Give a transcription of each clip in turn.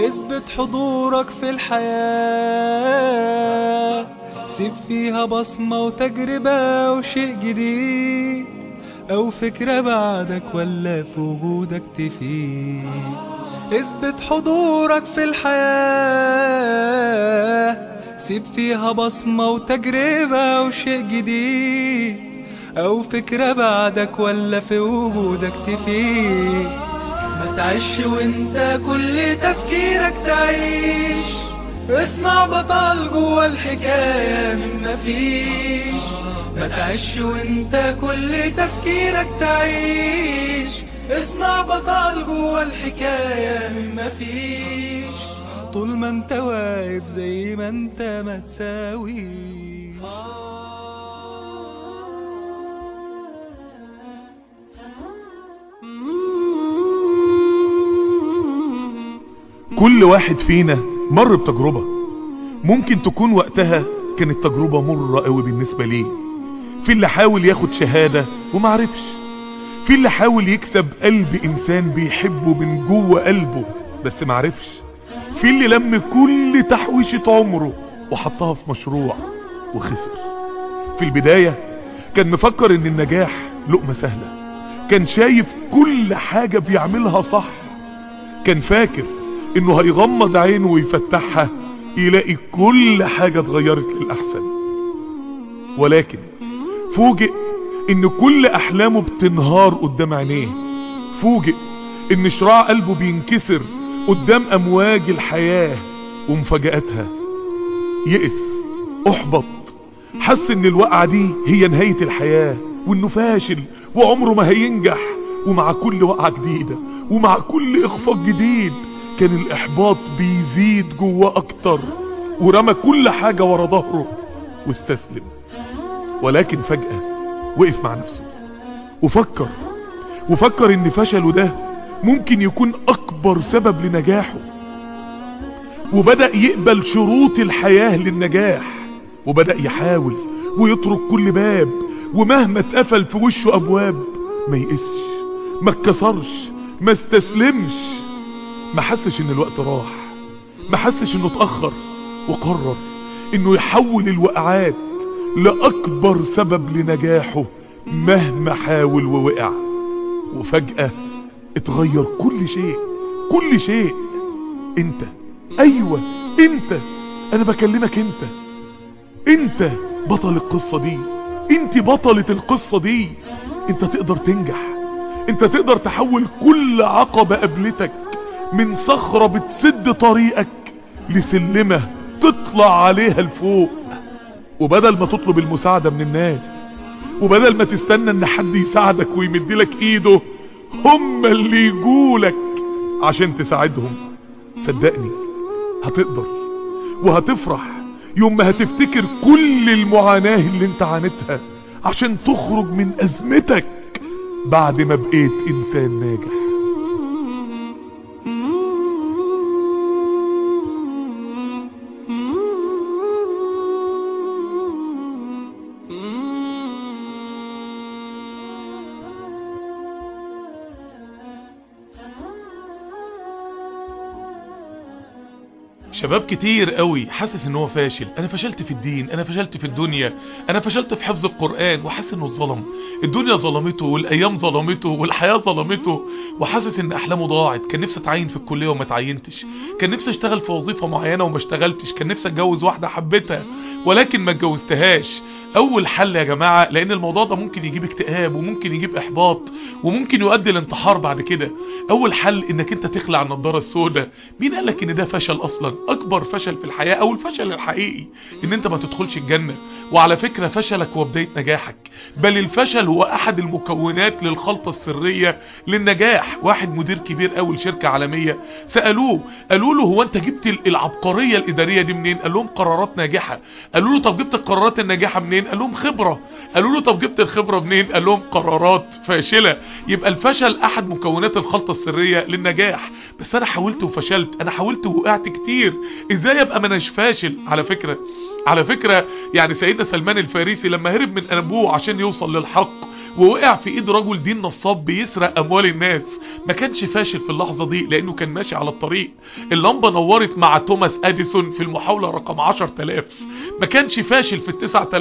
اثبت حضورك في الحياة سيب فيها بصمة وتجربة وشيء جديد أو فكرة بعدك ولا في وجودك تفيد اثبت حضورك في الحياة سيب فيها بصمة وتجربة وشيء جديد أو فكرة بعدك ولا في وجودك تفيد ما تعيش وانت كل تفكيرك تعيش اسمع بطل جوا الحكاية من مفيش ما تعيش وانت كل تفكيرك تعيش اسمع بطل جوا الحكاية من مفيش طول ما انت واقف زي ما انت ما تساويش كل واحد فينا مر بتجربة ممكن تكون وقتها كانت تجربة مرة قوي بالنسبة ليه في اللي حاول ياخد شهادة ومعرفش في اللي حاول يكسب قلب انسان بيحبه من جوه قلبه بس معرفش في اللي لم كل تحويشة عمره وحطها في مشروع وخسر في البداية كان مفكر ان النجاح لقمة سهلة كان شايف كل حاجة بيعملها صح كان فاكر انه هيغمض عينه ويفتحها يلاقي كل حاجة اتغيرت للأحسن ولكن فوجئ ان كل احلامه بتنهار قدام عينيه فوجئ ان شراع قلبه بينكسر قدام امواج الحياة ومفاجآتها يقف احبط حس ان الوقعة دي هي نهاية الحياة وانه فاشل وعمره ما هينجح ومع كل وقعة جديدة ومع كل اخفاق جديد كان الاحباط بيزيد جواه اكتر ورمى كل حاجة ورا ظهره واستسلم ولكن فجأة وقف مع نفسه وفكر وفكر ان فشله ده ممكن يكون اكبر سبب لنجاحه وبدأ يقبل شروط الحياة للنجاح وبدأ يحاول ويترك كل باب ومهما اتقفل في وشه ابواب ما يقسش ما اتكسرش ما استسلمش ما حسش ان الوقت راح ما حسش انه اتأخر وقرر انه يحول الوقعات لأكبر سبب لنجاحه مهما حاول ووقع وفجأة اتغير كل شيء كل شيء انت ايوه انت انا بكلمك انت انت بطل القصة دي انت بطلة القصة دي انت تقدر تنجح انت تقدر تحول كل عقبة قابلتك من صخرة بتسد طريقك لسلمة تطلع عليها لفوق وبدل ما تطلب المساعدة من الناس وبدل ما تستنى ان حد يساعدك ويمدلك ايده هم اللي يجولك عشان تساعدهم صدقني هتقدر وهتفرح يوم ما هتفتكر كل المعاناة اللي انت عانتها عشان تخرج من ازمتك بعد ما بقيت انسان ناجح شباب كتير قوي حاسس ان هو فاشل انا فشلت في الدين انا فشلت في الدنيا انا فشلت في حفظ القرآن وحاسس انه اتظلم الدنيا ظلمته والايام ظلمته والحياة ظلمته وحاسس ان احلامه ضاعت كان نفسي اتعين في الكلية وما اتعينتش كان نفسي اشتغل في وظيفة معينة وما اشتغلتش كان نفسي اتجوز واحدة حبيتها ولكن ما اتجوزتهاش اول حل يا جماعة لان الموضوع ده ممكن يجيب اكتئاب وممكن يجيب احباط وممكن يؤدي الانتحار بعد كده اول حل انك انت تخلع النضارة السوداء مين قالك ان ده فشل اصلا اكبر فشل في الحياة او الفشل الحقيقي ان انت ما تدخلش الجنة وعلى فكرة فشلك هو بداية نجاحك بل الفشل هو احد المكونات للخلطة السرية للنجاح واحد مدير كبير قوي لشركة عالمية سألوه قالوا له هو انت جبت العبقرية الادارية دي منين قال لهم قرارات ناجحة قالوا له طب جبت القرارات الناجحة منين قال لهم خبرة قالوا له طب جبت الخبرة منين قال لهم قرارات فاشلة يبقى الفشل احد مكونات الخلطة السرية للنجاح بس انا حاولت وفشلت انا حاولت ووقعت كتير ازاي ابقى ما اناش فاشل على فكرة على فكرة يعني سيدنا سلمان الفارسي لما هرب من ابوه عشان يوصل للحق ووقع في ايد رجل دين نصاب بيسرق اموال الناس ما كانش فاشل في اللحظة دي لانه كان ماشي على الطريق اللمبة نورت مع توماس اديسون في المحاولة رقم 10000 ما كانش فاشل في ال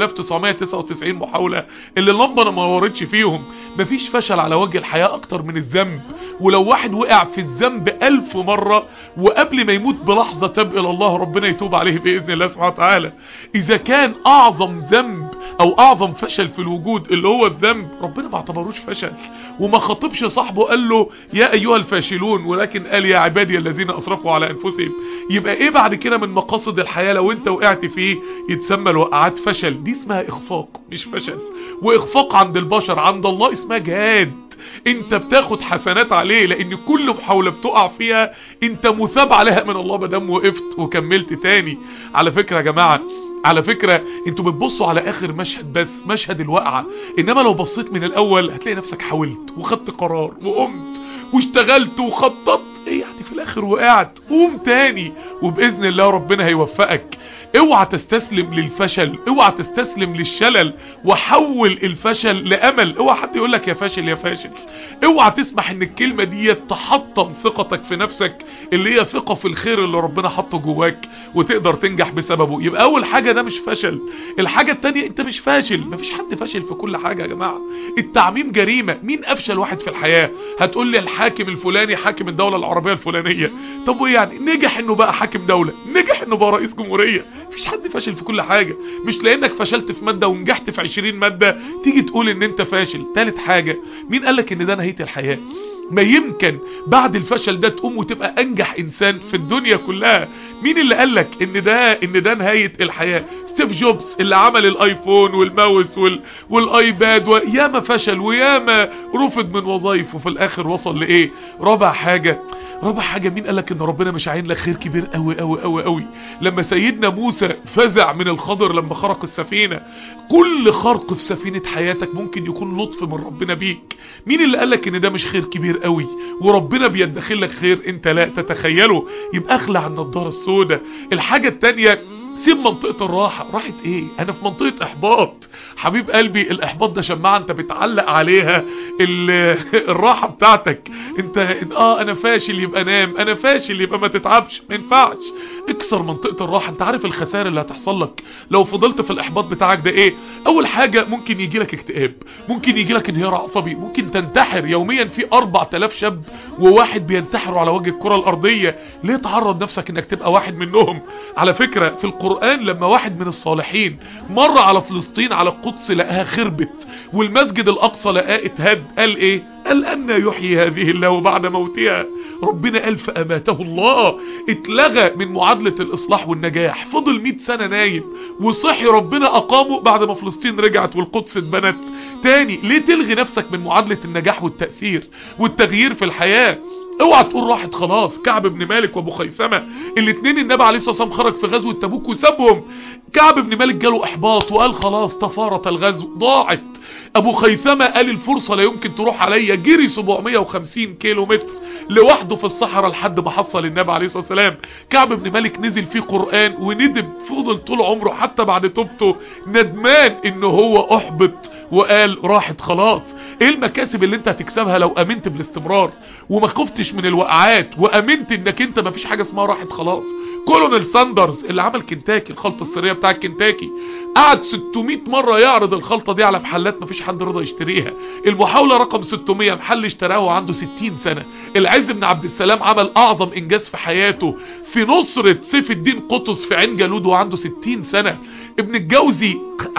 9999 محاولة اللي اللمبة ما نورتش فيهم مفيش فشل على وجه الحياة اكتر من الذنب ولو واحد وقع في الذنب ألف مرة وقبل ما يموت بلحظة تاب الى الله ربنا يتوب عليه باذن الله سبحانه وتعالى اذا كان اعظم ذنب او اعظم فشل في الوجود اللي هو الذنب ربنا ما اعتبروش فشل وما خاطبش صاحبه قال له يا ايها الفاشلون ولكن قال يا عبادي الذين اسرفوا على انفسهم يبقى ايه بعد كده من مقاصد الحياة لو انت وقعت فيه يتسمى الوقعات فشل دي اسمها اخفاق مش فشل واخفاق عند البشر عند الله اسمها جهاد انت بتاخد حسنات عليه لان كل محاولة بتقع فيها انت مثاب عليها من الله مدام وقفت وكملت تاني على فكرة يا جماعة على فكرة انتوا بتبصوا على اخر مشهد بس مشهد الوقعة انما لو بصيت من الاول هتلاقي نفسك حاولت وخدت قرار وقمت واشتغلت وخططت ايه يعني في الاخر وقعت قوم تاني وباذن الله ربنا هيوفقك اوعى تستسلم للفشل اوعى تستسلم للشلل وحول الفشل لامل اوعى حد يقول لك يا فاشل يا فاشل اوعى تسمح ان الكلمة دي تحطم ثقتك في نفسك اللي هي ثقة في الخير اللي ربنا حطه جواك وتقدر تنجح بسببه يبقى اول حاجة ده مش فشل الحاجة التانية انت مش فاشل مفيش حد فاشل في كل حاجة يا جماعة التعميم جريمة مين افشل واحد في الحياة هتقول لي الحاكم الفلاني حاكم الدولة العربية الفلانية طب وايه يعني نجح انه بقى حاكم دولة نجح انه بقى رئيس جمهورية مفيش حد فاشل في كل حاجة مش لانك فشلت في مادة ونجحت في 20 مادة تيجي تقول ان انت فاشل تالت حاجة مين قالك ان ده نهاية الحياة ما يمكن بعد الفشل ده تقوم وتبقى انجح انسان في الدنيا كلها مين اللي قالك ان ده ان ده نهاية الحياة ستيف جوبز اللي عمل الايفون والماوس وال... والايباد وياما فشل وياما رفض من وظايفه في الاخر وصل لايه رابع حاجة رابع حاجة مين قالك ان ربنا مش عين لك خير كبير قوي قوي قوي قوي لما سيدنا موسى فزع من الخضر لما خرق السفينة كل خرق في سفينة حياتك ممكن يكون لطف من ربنا بيك مين اللي قالك ان ده مش خير كبير قوي وربنا بيدخل لك خير انت لا تتخيله يبقى اخلع النضارة السوداء الحاجة التانية سيب منطقة الراحة راحة ايه انا في منطقة احباط حبيب قلبي الاحباط ده شماعة انت بتعلق عليها الراحة بتاعتك انت اه انا فاشل يبقى نام انا فاشل يبقى ما تتعبش ما ينفعش اكسر منطقة الراحة انت عارف الخسائر اللي هتحصل لك لو فضلت في الاحباط بتاعك ده ايه اول حاجة ممكن يجي لك اكتئاب ممكن يجي لك انهيار عصبي ممكن تنتحر يوميا في 4000 شاب وواحد بينتحروا على وجه الكرة الارضية ليه تعرض نفسك انك تبقى واحد منهم على فكرة في القرآن لما واحد من الصالحين مر على فلسطين على القدس لقاها خربت والمسجد الاقصى لقاه اتهد قال ايه قال أن يحيي هذه الله بعد موتها ربنا قال فأماته الله اتلغى من معادلة الإصلاح والنجاح فضل 100 سنة نايم وصحي ربنا أقامه بعد ما فلسطين رجعت والقدس اتبنت تاني ليه تلغي نفسك من معادلة النجاح والتأثير والتغيير في الحياة اوعى تقول راحت خلاص كعب بن مالك وابو خيثمه الاثنين النبي عليه الصلاه والسلام خرج في غزوه تبوك وسابهم كعب بن مالك جاله احباط وقال خلاص تفارت الغزو ضاعت ابو خيثمه قال الفرصه لا يمكن تروح عليا جري 750 كيلو متر لوحده في الصحراء لحد ما حصل النبي عليه الصلاه والسلام كعب بن مالك نزل فيه قران وندم فضل طول عمره حتى بعد توبته ندمان ان هو احبط وقال راحت خلاص ايه المكاسب اللي انت هتكسبها لو امنت بالاستمرار وما خفتش من الوقعات وامنت انك انت مفيش حاجة اسمها راحت خلاص كولونيل ساندرز اللي عمل كنتاكي الخلطة السرية بتاع كنتاكي قعد 600 مرة يعرض الخلطة دي على محلات مفيش حد رضى يشتريها المحاولة رقم 600 محل اشتراه وعنده 60 سنة العز بن عبد السلام عمل اعظم انجاز في حياته في نصرة سيف الدين قطز في عين جالود وعنده 60 سنة ابن الجوزي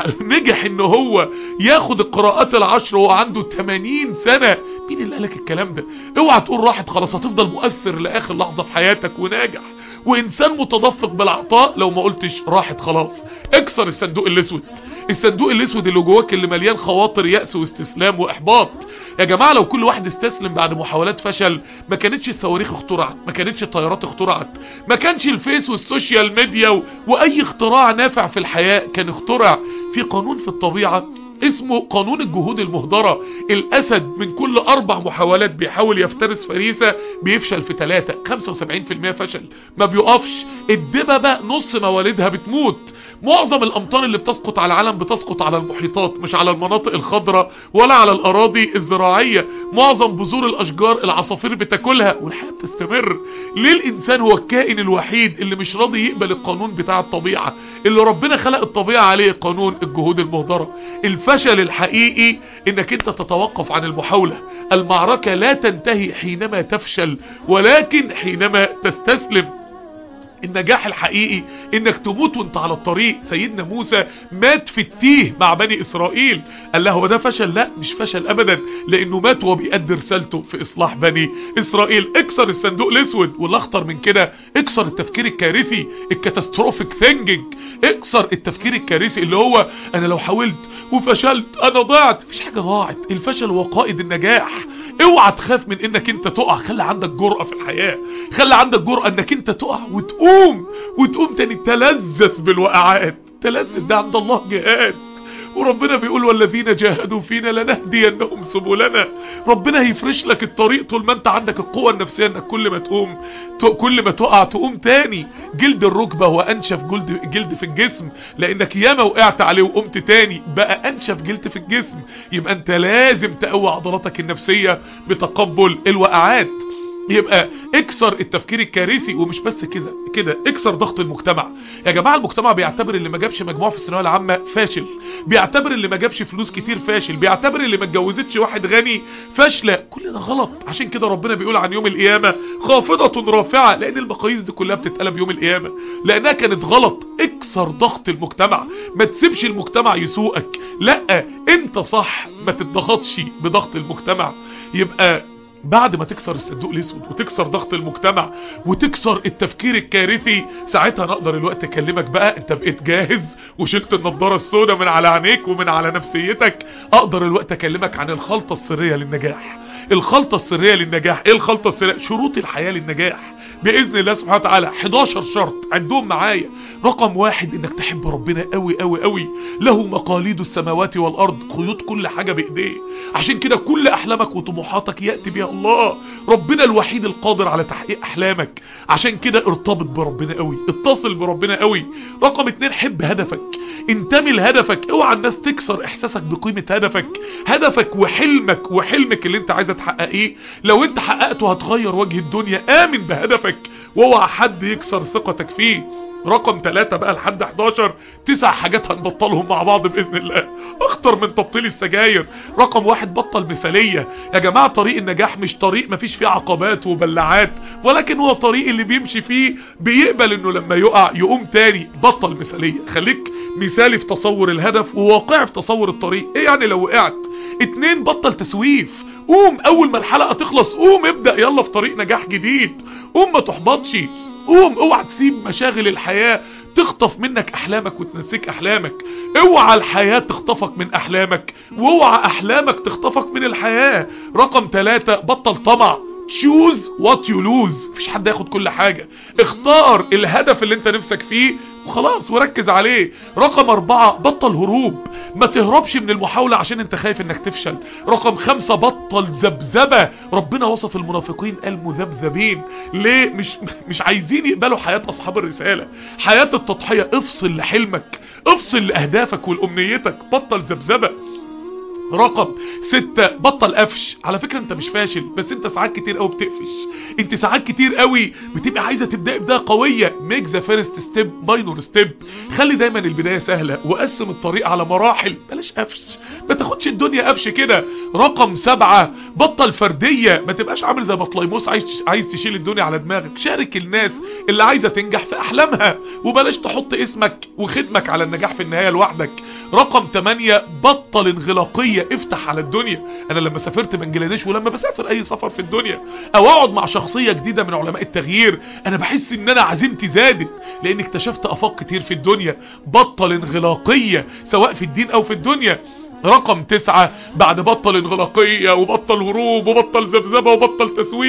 نجح ان هو ياخد القراءات العشر وهو عنده 80 سنة مين اللي قالك الكلام ده اوعى تقول راحت خلاص هتفضل مؤثر لاخر لحظة في حياتك وناجح وانسان متدفق بالعطاء لو ما قلتش راحت خلاص اكسر الصندوق الاسود الصندوق الاسود اللي جواك اللي مليان خواطر يأس واستسلام واحباط يا جماعة لو كل واحد استسلم بعد محاولات فشل ما كانتش الصواريخ اخترعت ما كانتش الطيارات اخترعت ما كانش الفيس والسوشيال ميديا و... واي اختراع نافع في الحياة كان اخترع في قانون في الطبيعة اسمه قانون الجهود المهدرة الاسد من كل اربع محاولات بيحاول يفترس فريسة بيفشل في ثلاثة 75% فشل ما بيقفش الدببة نص موالدها بتموت معظم الامطار اللي بتسقط على العالم بتسقط على المحيطات مش على المناطق الخضراء ولا على الاراضي الزراعية معظم بذور الاشجار العصافير بتاكلها والحياة بتستمر ليه الانسان هو الكائن الوحيد اللي مش راضي يقبل القانون بتاع الطبيعة اللي ربنا خلق الطبيعة عليه قانون الجهود المهدرة الفشل الحقيقي انك انت تتوقف عن المحاولة المعركة لا تنتهي حينما تفشل ولكن حينما تستسلم النجاح الحقيقي انك تموت وانت على الطريق سيدنا موسى مات في التيه مع بني اسرائيل قال له هو ده فشل لا مش فشل ابدا لانه مات وهو بيأدي رسالته في اصلاح بني اسرائيل اكسر الصندوق الاسود والاخطر من كده اكسر التفكير الكارثي الكاتاستروفيك ثينجينج اكسر التفكير الكارثي اللي هو انا لو حاولت وفشلت انا ضعت مفيش حاجه ضاعت الفشل هو قائد النجاح اوعى تخاف من انك انت تقع خلي عندك جرأة في الحياة خلي عندك جرأة انك انت تقع وتقوم وتقوم تاني تلذذ بالوقعات تلذذ ده عند الله جهاد وربنا بيقول والذين جاهدوا فينا لنهدينهم سبلنا ربنا هيفرش لك الطريق طول ما انت عندك القوة النفسية انك كل ما تقوم كل ما تقع تقوم تاني جلد الركبة هو انشف جلد, جلد في الجسم لانك ياما وقعت عليه وقمت تاني بقى انشف جلد في الجسم يبقى انت لازم تقوي عضلاتك النفسية بتقبل الوقعات يبقى اكسر التفكير الكارثي ومش بس كده كده اكسر ضغط المجتمع يا جماعه المجتمع بيعتبر اللي ما جابش مجموع في الثانويه العامه فاشل بيعتبر اللي ما جابش فلوس كتير فاشل بيعتبر اللي ما اتجوزتش واحد غني فاشله كل ده غلط عشان كده ربنا بيقول عن يوم القيامه خافضه رافعه لان المقاييس دي كلها بتتقلب يوم القيامه لانها كانت غلط اكسر ضغط المجتمع ما تسيبش المجتمع يسوقك لا انت صح ما تتضغطش بضغط المجتمع يبقى بعد ما تكسر الصندوق الاسود وتكسر ضغط المجتمع وتكسر التفكير الكارثي ساعتها نقدر الوقت اكلمك بقى انت بقيت جاهز وشلت النضاره السوداء من على عينيك ومن على نفسيتك اقدر الوقت اكلمك عن الخلطه السريه للنجاح الخلطه السريه للنجاح ايه الخلطه السريه شروط الحياه للنجاح باذن الله سبحانه وتعالى 11 شرط عندهم معايا رقم واحد انك تحب ربنا قوي قوي قوي له مقاليد السماوات والارض خيوط كل حاجه بايديه عشان كده كل احلامك وطموحاتك ياتي بها الله ربنا الوحيد القادر على تحقيق احلامك عشان كده ارتبط بربنا قوي اتصل بربنا قوي رقم اتنين حب هدفك انتمي لهدفك اوعى الناس تكسر احساسك بقيمة هدفك هدفك وحلمك وحلمك اللي انت عايزه تحققيه لو انت حققته هتغير وجه الدنيا امن بهدفك واوعى حد يكسر ثقتك فيه رقم ثلاثة بقى لحد 11 تسع حاجات هنبطلهم مع بعض بإذن الله اخطر من تبطيل السجاير رقم واحد بطل مثالية يا جماعة طريق النجاح مش طريق مفيش فيه عقبات وبلعات ولكن هو طريق اللي بيمشي فيه بيقبل انه لما يقع يقوم تاني بطل مثالية خليك مثالي في تصور الهدف وواقعي في تصور الطريق ايه يعني لو وقعت اتنين بطل تسويف قوم اول ما الحلقة تخلص قوم ابدأ يلا في طريق نجاح جديد قوم ما تحبطش قوم اوعى تسيب مشاغل الحياة تخطف منك احلامك وتنسيك احلامك اوعى الحياة تخطفك من احلامك واوعى احلامك تخطفك من الحياة رقم ثلاثة بطل طمع choose what you lose مفيش حد ياخد كل حاجة اختار الهدف اللي انت نفسك فيه وخلاص وركز عليه رقم اربعة بطل هروب ما تهربش من المحاولة عشان انت خايف انك تفشل رقم خمسة بطل ذبذبة ربنا وصف المنافقين قال مذبذبين ليه مش مش عايزين يقبلوا حياة اصحاب الرسالة حياة التضحية افصل لحلمك افصل لاهدافك ولامنيتك بطل ذبذبة رقم ستة بطل قفش على فكرة انت مش فاشل بس انت ساعات كتير قوي بتقفش انت ساعات كتير قوي بتبقى عايزة تبدأ بداية قوية ميك ذا فيرست ستيب باينور ستيب خلي دايما البداية سهلة وقسم الطريق على مراحل بلاش قفش ما تاخدش الدنيا قفش كده رقم سبعة بطل فردية ما تبقاش عامل زي بطليموس عايز عايز تشيل الدنيا على دماغك شارك الناس اللي عايزة تنجح في احلامها وبلاش تحط اسمك وخدمك على النجاح في النهاية لوحدك رقم 8 بطل انغلاقية افتح على الدنيا انا لما سافرت بنجلاديش ولما بسافر اي سفر في الدنيا او اقعد مع شخصية جديدة من علماء التغيير انا بحس ان انا عزيمتي زادت لان اكتشفت افاق كتير في الدنيا بطل انغلاقية سواء في الدين او في الدنيا رقم تسعة بعد بطل انغلاقية وبطل هروب وبطل ذبذبة وبطل تسويف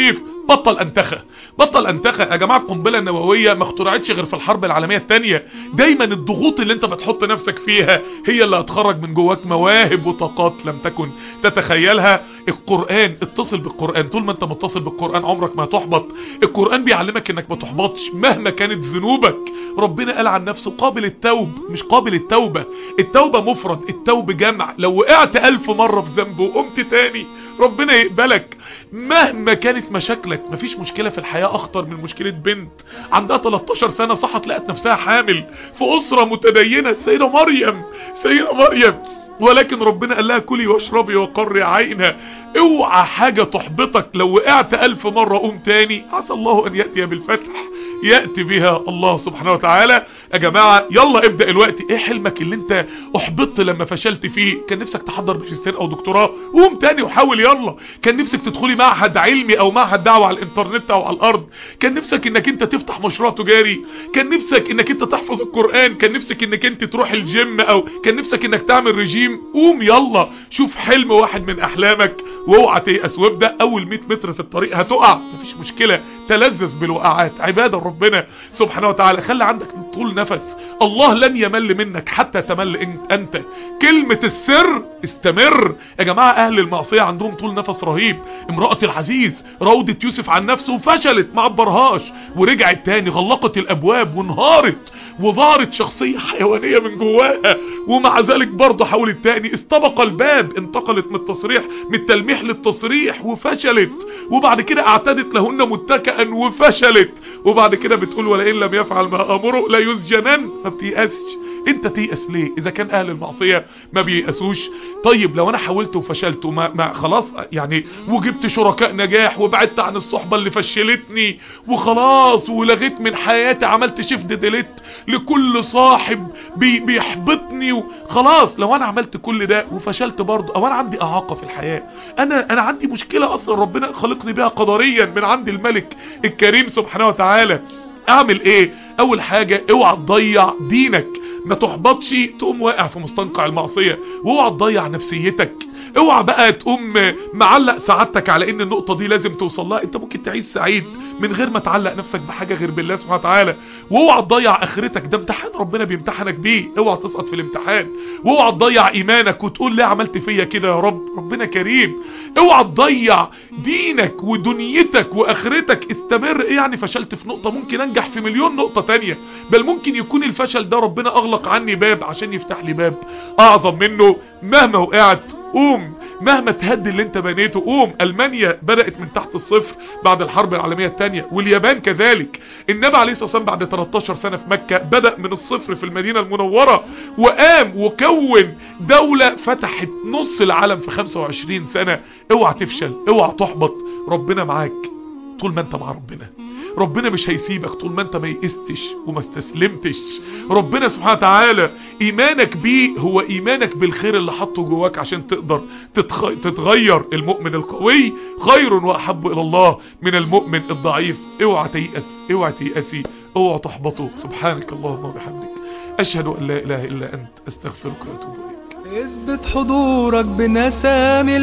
بطل انتخى بطل انتخى يا جماعه القنبله النوويه ما اخترعتش غير في الحرب العالميه الثانيه دايما الضغوط اللي انت بتحط نفسك فيها هي اللي هتخرج من جواك مواهب وطاقات لم تكن تتخيلها القران اتصل بالقران طول ما انت متصل بالقران عمرك ما هتحبط القران بيعلمك انك ما تحبطش مهما كانت ذنوبك ربنا قال عن نفسه قابل التوب مش قابل التوبه التوبه مفرد التوب جمع لو وقعت ألف مره في ذنب وقمت تاني ربنا يقبلك مهما كانت مشاكلك مفيش مشكلة في الحياة اخطر من مشكلة بنت عندها 13 سنة صحت لقت نفسها حامل في اسرة متدينة السيدة مريم سيدة مريم ولكن ربنا قال لها كلي واشربي وقري عينها اوعى حاجة تحبطك لو وقعت الف مرة قوم تاني عسى الله ان يأتي بالفتح يأتي بها الله سبحانه وتعالى يا جماعة يلا ابدأ الوقت ايه حلمك اللي انت احبطت لما فشلت فيه كان نفسك تحضر ماجستير او دكتوراه قوم تاني وحاول يلا كان نفسك تدخلي معهد علمي او معهد دعوة على الانترنت او على الارض كان نفسك انك انت تفتح مشروع تجاري كان نفسك انك انت تحفظ القرآن كان نفسك انك انت تروح الجيم او كان نفسك انك تعمل رجيم قوم يلا شوف حلم واحد من احلامك واوعى تيأس وابدأ اول 100 متر في الطريق هتقع مفيش مشكلة تلذذ بالوقعات عبادة ربنا سبحانه وتعالى خلي عندك طول نفس الله لن يمل منك حتى تمل انت كلمة السر استمر يا جماعة اهل المعصية عندهم طول نفس رهيب امرأة العزيز راودت يوسف عن نفسه وفشلت ما عبرهاش ورجعت تاني غلقت الابواب وانهارت وظهرت شخصية حيوانية من جواها ومع ذلك برضه حاولت تاني استبق الباب انتقلت من التصريح من التلميح للتصريح وفشلت وبعد كده اعتدت لهن متكئا وفشلت وبعد كده بتقول ولئن لم يفعل ما امره لا يسجنن ما بتيأسش انت تيأس ليه اذا كان اهل المعصية ما بيأسوش طيب لو انا حاولت وفشلت وما ما خلاص يعني وجبت شركاء نجاح وبعدت عن الصحبة اللي فشلتني وخلاص ولغيت من حياتي عملت شيفت ديليت لكل صاحب بي بيحبطني وخلاص لو انا عملت كل ده وفشلت برضه او انا عندي اعاقة في الحياة انا انا عندي مشكلة اصلا ربنا خلقني بها قدريا من عند الملك الكريم سبحانه وتعالى اعمل ايه اول حاجة اوعى تضيع دينك ما تحبطش تقوم واقع في مستنقع المعصية واوعى تضيع نفسيتك اوعى بقى تقوم معلق سعادتك على ان النقطة دي لازم توصل لها انت ممكن تعيش سعيد من غير ما تعلق نفسك بحاجة غير بالله سبحانه وتعالى واوعى تضيع اخرتك ده امتحان ربنا بيمتحنك بيه اوعى تسقط في الامتحان واوعى تضيع ايمانك وتقول ليه عملت فيا كده يا رب ربنا كريم اوعى تضيع دينك ودنيتك واخرتك استمر ايه يعني فشلت في نقطة ممكن انجح في مليون نقطة تانية بل ممكن يكون الفشل ده ربنا اغلق عني باب عشان يفتح لي باب اعظم منه مهما وقعت قوم مهما تهدي اللي انت بنيته قوم المانيا بدأت من تحت الصفر بعد الحرب العالمية الثانية واليابان كذلك النبي عليه الصلاة والسلام بعد 13 سنة في مكة بدأ من الصفر في المدينة المنورة وقام وكون دولة فتحت نص العالم في 25 سنة اوعى تفشل اوعى تحبط ربنا معاك طول ما انت مع ربنا ربنا مش هيسيبك طول ما انت ما يئستش وما استسلمتش ربنا سبحانه وتعالى ايمانك بيه هو ايمانك بالخير اللي حطه جواك عشان تقدر تتخ... تتغير المؤمن القوي خير واحب الى الله من المؤمن الضعيف اوعى تيأس اوعى تيأسي اوعى تحبطه سبحانك اللهم وبحمدك اشهد ان لا اله الا انت استغفرك واتوب اليك اثبت حضورك بنسامي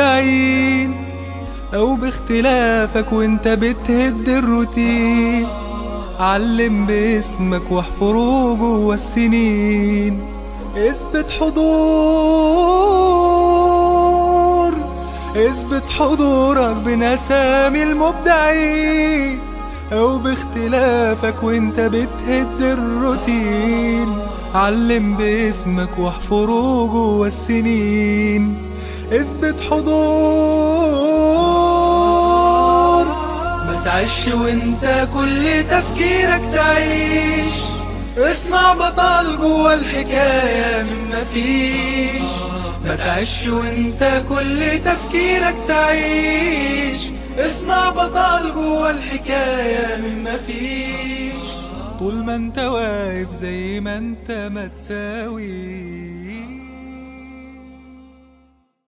المبدعين او باختلافك وانت بتهد الروتين علم باسمك واحفره جوا السنين اثبت حضور اثبت حضورك بنسامي المبدعين او باختلافك وانت بتهد الروتين علم باسمك واحفره جوا السنين اثبت حضور ما تعيش وانت كل تفكيرك تعيش اصنع بطل جوا الحكاية من مفيش ما تعيش وانت كل تفكيرك تعيش اصنع بطل جوا الحكاية من مفيش طول ما انت واقف زي ما انت ما تساوي